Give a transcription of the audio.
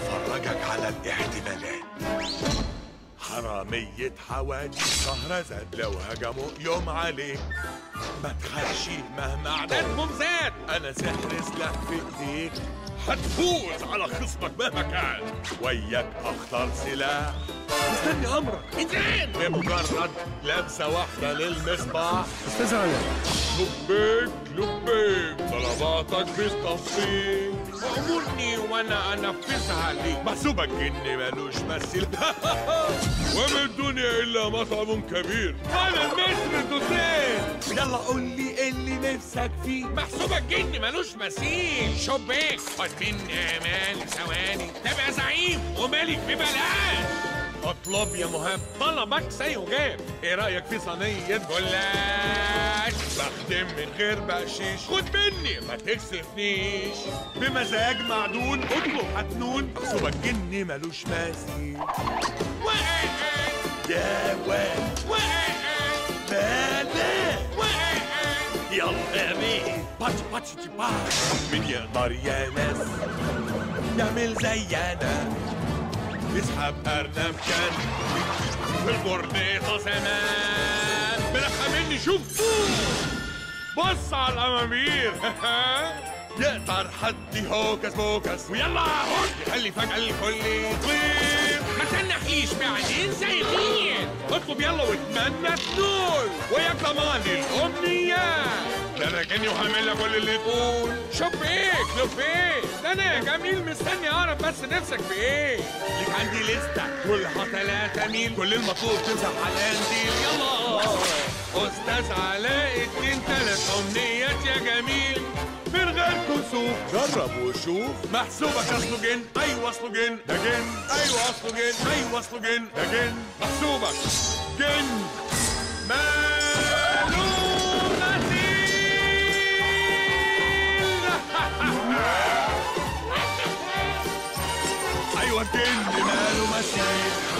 افرجك على الاحتمالات حرامية حوادث شهرزاد لو هجموا يوم عليك ما تخافش مهما عددهم زاد انا سحر سلاح في ايديك هتفوز على خصمك مهما كان وياك اخطر سلاح مستني امرك انزين بمجرد لمسه واحده للمصباح استاذ علاء لبيك لبيك طلباتك بالتصفيق وامرني وانا انفذها ليك محسوبك اني ملوش مثيل وما الدنيا الا مطعم كبير انا مصر دوسين يلا قول لي إيه اللي نفسك فيه محسوبك جني ملوش مثيل شباك خد مني امان ثواني تبقى زعيم وملك ببلاش اطلب يا مهاب طلبك سيجاب ايه رايك في صينيه جلاش بخدم من غير بقشيش خد مني ما تكسفنيش بمزاج معدول اطلب هتنون محسوبك جني ملوش مثيل يا واد بلا يلا يا بيه باتش باتش باتش مين يقدر يا ناس يعمل زينا يسحب أرنب كان في البورنيطة زمان بلحق مني شوف بص على الأمامير يقدر حد هوكس بوكس ويلا هوك يخلي فجأة الكل يطير ما تنحيش بعدين زي غير اطلب يلا واتمنى تنول ويا كمان الأمنيات ده انا كاني وهعمل لك كل اللي تقول شوف ايه لف ايه ده انا يا جميل مستني اعرف بس نفسك في ايه ليك عندي لستة كلها ثلاثة ميل كل المطلوب تمسح على القنديل يلا استاذ علاء الدين تلات امنيات يا جميل من غير كسوف جرب وشوف محسوبك اصله جن ايوه اصله جن ده جن ايوه اصله جن ايوه اصله جن ده جن محسوبك جن مالو مثيل ايوه الجن ماله مثيل